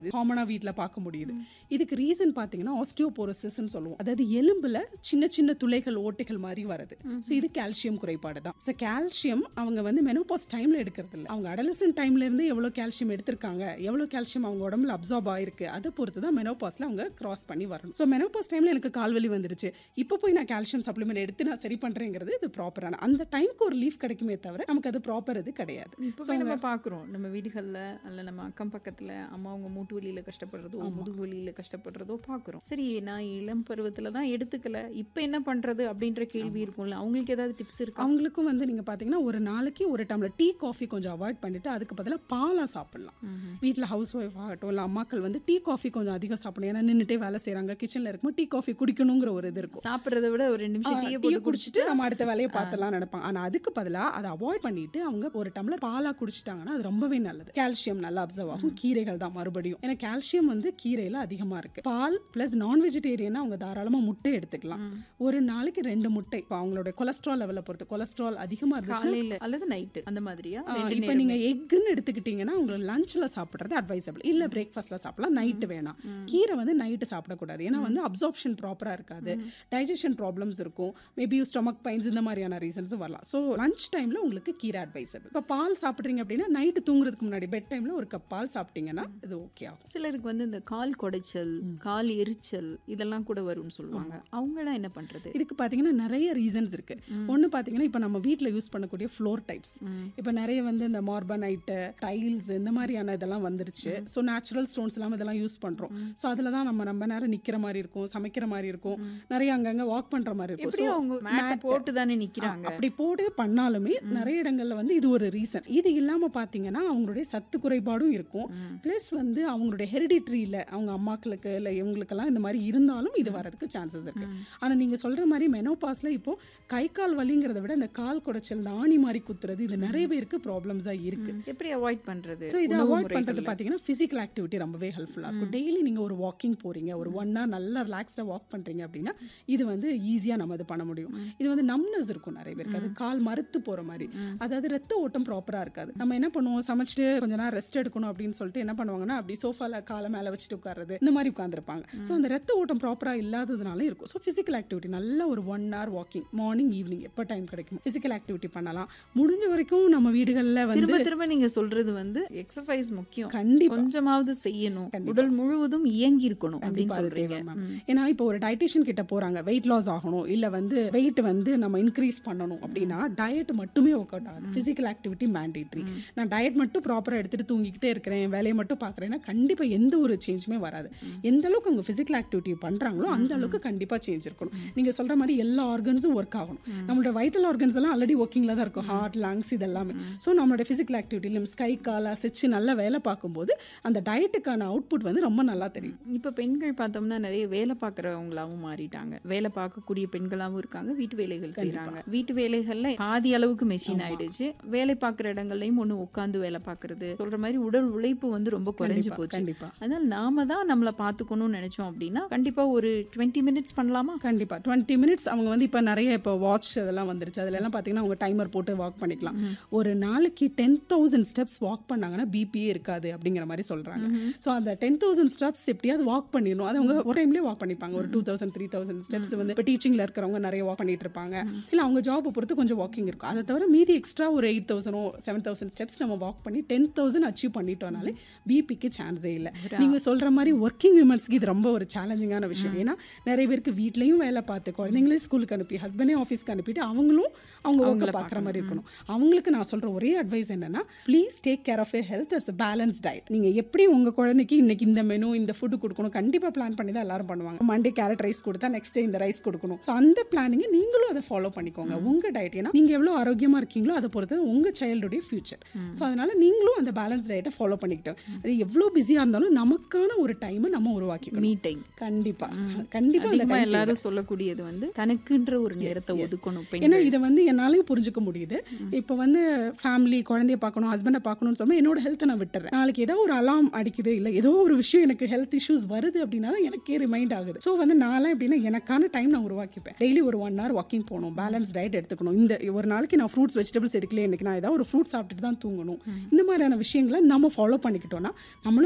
காமனாக வீட்டில் பார்க்க முடியுது இதுக்கு ரீசன் பார்த்தீங்கன்னா ஆஸ்டியோபோரோசிஸ்ன்னு சொல்லுவோம் அதாவது எலும்புல சின்ன சின்ன துளைகள் ஓட்டைகள் மாதிரி வருது ஸோ இது கால்சியம் குறைபாடு தான் ஸோ கால்சியம் அவங்க வந்து மெனோபாஸ் டைம்ல எடுக்கிறது இல்லை அவங்க அடலசன் டைம்ல இருந்து எவ்வளோ கால்சியம் எடுத்திருக்காங்க எவ்வளோ கால்சியம் அவங்க உடம்புல அப்சார்ப் ஆயிருக்கு அதை பொறுத்து தான் மெனோபாஸ்ல அவங்க கிராஸ் பண்ணி வரணும் ஸோ மெனோபாஸ் டைம்ல எனக்கு கால்வலி வந்துருச்சு இப்போ போய் நான் கால்சியம் சப்ளிமெண்ட் எடுத்து நான் சரி பண்றேங்கிறது இது ப்ராப்பரான அந்த டைம்க்கு ஒரு லீஃப் கிடைக்குமே தவிர நமக்கு அது ப்ராப்பர் இது கிடையாது இப்போ நம்ம பார்க்குறோம் நம்ம வீடுகளில் அல்ல நம்ம அக்கம் பக்கத்தில் அம்மா அவங்க மூட்டு வலியில் கஷ்டப்படுறதோ முதுகு வலியில் கஷ்டப்படுறதோ பார்க்குறோம் சரி நான் இளம் பருவத்தில் தான் எடுத்துக்கல இப்போ என்ன பண்ணுறது அப்படின்ற கேள்வி இருக்கும்ல அவங்களுக்கு ஏதாவது டிப்ஸ் இருக்கா அவங்களுக்கும் வந்து நீங்க பாத்தீங்கன்னா ஒரு நாளைக்கு ஒரு டம்ளர் டீ காஃபி கொஞ்சம் அவாய்ட் பண்ணிட்டு அதுக்கு பதிலாக பாலா சாப்பிடலாம் வீட்டில் ஹவுஸ் ஒய்ஃப் ஆகட்டும் இல்லை அம்மாக்கள் வந்து டீ காஃபி கொஞ்சம் அதிகம் சாப்பிடணும் ஏன்னா நின்றுட்டே வேலை செய்றாங்க கிச்சனில் இருக்கும்போது டீ காஃபி குடிக்கணுங்கிற ஒரு இது இருக்கும் சாப்பிட்றத விட ஒரு ரெண்டு நிமிஷம் டீயை டீ போட்டு குடிச்சிட்டு நம்ம அடுத்த வேலையை பார்த்துலாம் நினைப்பாங்க ஆனா அதுக்கு பதிலா அதை அவாய்ட் பண்ணிட்டு அவங்க ஒரு டம்ளர் பாலா குடிச்சிட்டாங்கன்னா அது ரொம்பவே நல்லது கால்சியம் நல்லா அப்சர்வ் ஆகும் கீரைகள் தான் மறுபடியும் ஏன்னா கால்சியம் வந்து கீரையில அதிகமா இருக்கு பால் பிளஸ் நான் வெஜிடேரியனா அவங்க தாராளமா முட்டை எடுத்துக்கலாம் ஒரு நாளைக்கு ரெண்டு முட்டை இப்போ அவங்களோட கொலஸ்ட்ரால் லெவலை பொறுத்து கொலஸ்ட்ரால் அதிகமா இருந்துச்சுன்னா காலையில் அல்லது நைட்டு அந்த மாதிரியா ஆ, ரெண்டு இப்போ நீங்க எக்குன்னு எடுத்துக்கிட்டீங்கன்னா உங்களுக்கு லஞ்ச்ல சாப்பிட்றது அட்வைசபிள் இல்ல பிரேக்ஃபாஸ்ட்ல சாப்பிடலாம் நைட்டு வேணாம் கீரை வந்து நைட்டு சாப்பிடக்கூடாது ஏன்னா வந்து அப்சார்ப்ஷன் ப்ராப்பரா இருக்காது டைஜஷன் ப்ராப்ளம்ஸ் இருக்கும் மேபி ஸ்டொமக் பைன்ஸ் இந்த மாதிரியான ரீசன்ஸும் வரலாம் ஸோ லஞ்ச் டைம்ல உங்களுக்கு கீரை அட்வைசபிள் இப்போ பால் சாப்பிட்றீங்க அப்படின்னா நைட்டு தூங்குறதுக்கு முன்னாடி பெட் டைம்ல ஒரு கப் பால் சாப்பிட்டீங்கன்னா இது ஓகே ஆகும் சிலருக்கு வந்து இந்த கால் குடைச்சல் கால் எரிச்சல் இதெல்லாம் கூட வரும்னு சொல்லுவாங்க அவங்களாம் என்ன பண்றது இதுக்கு பார்த்தீங்கன்னா நிறைய ரீசன்ஸ் இருக்கு ஒன்று பார்த்தீங்கன்னா இப்போ நம்ம வீட்டில் யூஸ் பண்ணக்கூடிய ஃப்ளோர் டைப்ஸ் இப்போ நிறைய வந்து இந்த மார்பனைட்டு டைல்ஸ் இந்த மாதிரியான இதெல்லாம் வந்துருச்சு ஸோ நேச்சுரல் ஸ்டோன்ஸ் எல்லாம் இதெல்லாம் யூஸ் பண்ணுறோம் ஸோ அதில் தான் நம்ம ரொம்ப நேரம் நிற்கிற மாதிரி இருக்கும் சமைக்கிற மாதிரி இருக்கும் நிறைய அங்கங்கே வாக் பண்ணுற மாதிரி இருக்கும் எப்படி So, அவங்க மேட்டை போட்டு தானே நிக்கிறாங்க அப்படி போட்டு பண்ணாலுமே நிறைய இடங்கள்ல வந்து இது ஒரு ரீசன் இது இல்லாம பாத்தீங்கன்னா அவங்களுடைய சத்து குறைபாடும் இருக்கும் ப்ளஸ் வந்து அவங்களுடைய ஹெரிடிட்ரியில் அவங்க அம்மாக்களுக்கு இல்லை இவங்களுக்கெல்லாம் இந்த மாதிரி இருந்தாலும் இது வரதுக்கு சான்சஸ் இருக்கு ஆனா நீங்க சொல்ற மாதிரி மெனோபாஸ்ல இப்போ கை கால் வலிங்கிறத விட இந்த கால் குடைச்சல் இந்த ஆணி மாதிரி குத்துறது இது நிறைய பேருக்கு ப்ராப்ளம்ஸா இருக்கு எப்படி அவாய்ட் பண்றது ஸோ இதை உணவு அவாய்ட் முறைகள்ல? பண்ணுறது பார்த்தீங்கன்னா ஃபிசிக்கல் ஆக்டிவிட்டி ரொம்பவே ஹெல்ப்ஃபுல்லாக இருக்கும் டெய்லி நீங்கள் ஒரு வாக்கிங் போகிறீங்க ஒரு ஒன் ஹவர் நல்லா ரிலாக்ஸ்டாக வாக் பண்ணுறீங்க அப்படின்னா இது வந்து ஈஸியாக நம்ம இது பண்ண முடியும் இது வந்து நம்னஸ் இருக்கும் நிறைய பேருக்கு அது கால் மறுத்து போகிற மாதிரி அதாவது ரத்த ஓட்டம் ப்ராப்பராக இருக்காது நம்ம என்ன பண்ணுவோம் சமைச்சிட்டு கொஞ்ச நேரம் ரெஸ்ட் எடுக்கணும் அப்படின்னு சொல்லிட்டு என்ன பண்ணுவாங்கன்னா அப்படி சோஃபாவில் காலை மேலே வச்சுட்டு உட்கார்றது இந்த மாதிரி உட்காந்துருப்பாங்க ஸோ அந்த ரத்த ஓட்டம் ப்ராப்பராக இல்லாததுனால இருக்கும் ஸோ ஃபிசிக்கல் ஆக்டிவிட்டி நல்ல ஒரு one hour walking morning evening எப்போ டைம் கிடைக்கும் ஃபிசிக்கல் ஆக்டிவிட்டி பண்ணலாம் முடிஞ்ச வரைக்கும் நம்ம வீடுகளில் வந்து திரும்ப திரும்ப நீங்க சொல்றது வந்து எக்ஸசைஸ் முக்கியம் கண்டிப்பா கொஞ்சமாவது செய்யணும் உடல் முழுவதும் இயங்கி இருக்கணும் அப்படின்னு கண்டிப்பா அது சொல்றீங்க தேவை மேம் ஏன்னா இப்போ ஒரு டயட்டிஷியன் கிட்ட போறாங்க வெயிட் லாஸ் ஆகணும் இல்ல வந்து வெயிட் வந்து நம்ம இன்க்ரீஸ் பண்ணணும் அப்படின்னா டயட் மட்டுமே ஒர்க் அவுட் ஆகுது பிசிக்கல் ஆக்டிவிட்டி மேண்டேட்ரி நான் டயட் மட்டும் ப்ராப்பரா எடுத்துட்டு தூங்கிக்கிட்டே இருக்கிறேன் வேலையை மட்டும் பாக்குறேன்னா கண்டிப்பா எந்த ஒரு சேஞ்சுமே வராது எந்த அளவுக்கு அவங்க பிசிக்கல் ஆக்டிவிட்டி பண்றாங்களோ அந்த அளவுக்கு கண்டிப்பா சேஞ்ச் இருக்கணும் நீங்க சொல்ற மாதிரி எல்லா ஆர்கன்ஸும் ஒர்க் ஆகணும் நம்மளோட வைட்டல் ஆர்கன்ஸ் எல்லாம் ஆல்ரெடி ஒர்க்கிங்ல தான் இருக்கும் ஹார்ட் லங்ஸ் இதெல்லாமே ஸோ நம்மளோட பிசிக்கல் ஆக்டிவிட்டி லிம்ஸ் கை கால் அசைச்சு நல்லா வேலை பார்க்கும்போது அந்த டயட்டுக்கான அவுட்புட் வந்து ரொம்ப நல்லா தெரியும் இப்ப பெண்கள் பார்த்தோம்னா நிறைய வேலை பார்க்குறவங்களாவும் மாறிட்டாங்க வேலை பார்க்கக்கூடிய பெண்களாவும் இருக்காங்க வீட்டு வேலைகள் செய்றாங்க வீட்டு வேலைகள்ல பாதி அளவுக்கு மெஷின் ஆயிடுச்சு வேலை பார்க்குற இடங்கள்லயும் ஒண்ணு உட்காந்து வேலை பார்க்கறது சொல்ற மாதிரி உடல் உழைப்பு வந்து ரொம்ப குறைஞ்சு கண்டிப்பா, போச்சு கண்டிப்பா அதனால நாம தான் நம்மளை பார்த்துக்கணும்னு நினைச்சோம் அப்படின்னா கண்டிப்பா ஒரு டுவெண்ட்டி மினிட்ஸ் பண்ணலாமா கண்டிப்பா டுவெண்ட்டி மினிட்ஸ் அவங்க வந்து இப்போ நிறைய இப்போ வாட்ச் அதெல்லாம் வந்துருச்சு அதுல எல்லாம் பார்த்தீங்கன்னா அவங்க டைமர் போட்டு வாக் பண்ணிக்கலாம் ஒரு நாளைக்கு டென் தௌசண்ட் ஸ்டெப்ஸ் வாக் பண்ணாங்கன்னா பிபியே இருக்காது அப்படிங்கிற மாதிரி சொல்றாங்க ஸோ அந்த டென் தௌசண்ட் ஸ்டெப்ஸ் எப்படியாவது வாக் பண்ணிடணும் அது அவங்க ஒரு டைம்லேயே வாக் பண்ணிப்பாங்க ஒரு two thousand three thousand steps வந்து இப்போ டீச்சிங்ல இருக்கிறவங்க நிறைய வாக் பண்ணிட்டு இருப்பாங்க இல்லை அவங்க ஜாப்பை பொறுத்து கொஞ்சம் வாக்கிங் இருக்கும் அதை தவிர மீதி எக்ஸ்ட்ரா ஒரு எயிட் தௌசண்டோ செவன் தௌசண்ட் ஸ்டெப்ஸ் நம்ம வாக் பண்ணி டென் தௌசண்ட் அச்சீவ் பண்ணிட்டோம்னாலே பிபிக்கு சான்ஸே இல்லை நீங்க சொல்ற மாதிரி ஒர்க்கிங் விமன்ஸ்க்கு இது ரொம்ப ஒரு சேலஞ்சிங்கான விஷயம் ஏன்னா நிறைய பேருக்கு வீட்லயும் வேலை பார்த்து குழந்தைங்களையும் ஸ்கூலுக்கு அனுப்பி ஹஸ்பண்டையும் ஆஃபீஸ்க்கு அனுப்பிட்டு அவங்களும் அவங்க ஒர்க்கை பார்க்குற மாதிரி இருக்கணும் அவங்களுக்கு நான் சொல்ற ஒரே அட்வைஸ் என்னன்னா please take care of a health as balance diet நீங்க எப்படி உங்க குழந்தைக்கு இன்னைக்கு இந்த மெனு இந்த ஃபுட் கொடுக்கணும் கண்டிப்பா பிளான் பண்ணி தான் எல்லாரும் பண்ணுவாங்க மண்டே கேரட் ரைஸ் கொடுத்தா நெக்ஸ்ட் டே இந்த ரைஸ் கொடுக்கணும் ஸோ அந்த பிளானிங்கை நீங்களும் அதை ஃபாலோ பண்ணிக்கோங்க உங்க டயட் ஏன்னா நீங்க எவ்வளவு ஆரோக்கியமா இருக்கீங்களோ அதை பொறுத்து உங்க சைல்டுடைய ஃபியூச்சர் ஸோ அதனால நீங்களும் அந்த பேலன்ஸ் டயட்டை ஃபாலோ பண்ணிக்கிட்டோம் அது எவ்வளோ பிஸியாக இருந்தாலும் நமக்கான ஒரு டைமை நம்ம உருவாக்கிக்கணும் மீ டைம் கண்டிப்பா கண்டிப்பா அந்த அதிகமா time எல்லாரும் சொல்லக்கூடியது வந்து தனக்குன்ற ஒரு நேரத்தை ஒதுக்கணும் ஏன்னா பெண்கள் இதை வந்து என்னாலையும் புரிஞ்சுக்க முடியுது இப்போ வந்து ஃபேமிலி குழந்தைய பார்க்கணும் ஹஸ்பண்டை பார்க்கணும்னு சொன்னா என்னோட ஹெல்த்தை நான் விட்டுறேன் நாளைக்கு ஏதோ ஒரு அலாம் அடிக்குது இல்லை ஏதோ ஒரு விஷயம் எனக்கு ஹெல்த் இஷ்யூஸ் வருது அப்படின்னா தான் எனக்கே ரிமைண்ட் ஆகுது ஸோ வந்து நான்லாம் எப்படின்னா எனக்கான டைம் நான் உருவாக்கிப்பேன் டெய்லி ஒரு ஒன் ஹவர் வாக்கிங் போகணும் பேலன்ஸ் டயட் எடுத்துக்கணும் இந்த ஒரு நாளைக்கு நான் ஃப்ரூட்ஸ் வெஜிடபிள்ஸ் எடுக்கல இன்னைக்கு நான் ஏதாவது ஒரு ஃப்ரூட் சாப்பிட்டுட்டு தான் தூங்கணும் இந்த மாதிரியான விஷயங்களை நம்ம ஃபாலோ பண்ணிக்கிட்டோம்னா நம்மளும்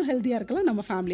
நம்மளும் ஹெல்த்தியாக இருக்கலாம் நம்ம ஃபேமிலி